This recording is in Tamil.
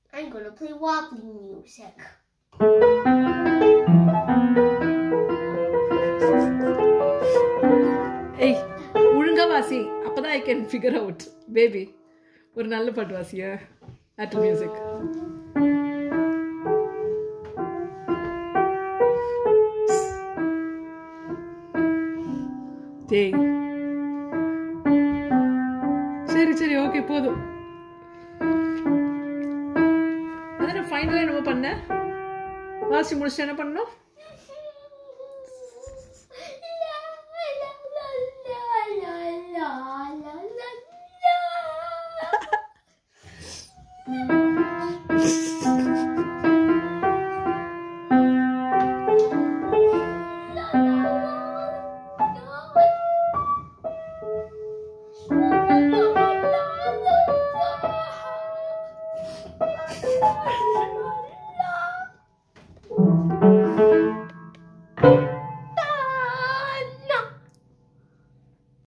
I'm gonna play wobbly music. ஏய் ஒழுங்கா வாசி அப்பதான் I can figure out baby ஒரு நல்ல பாட்டு வாசியா ஆட்டல் மியூசிக் டேய் சரி சரி ஓகே போதும் அதான் ஃபைனலாக என்னமோ பண்ண வாசி முடிச்சுட்டு என்ன பண்ணோம்